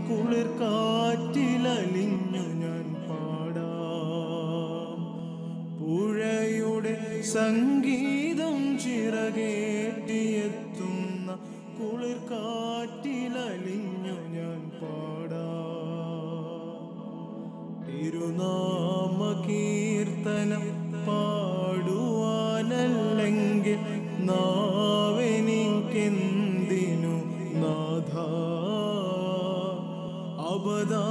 കുളിർ കാറ്റിലലിഞ്ഞു ഞാൻ പാടാം പുഴയുടെ സംഗീതം ചിറകേറ്റിയെത്തുന്ന കുളിർ കാറ്റിലലിഞ്ഞു ഞാൻ പാടാം തിരുനാമ കീർത്തനം പാടുവാനല്ലെങ്കിൽ നാവെനിക്കെന്തിനു നാഥ അബദാ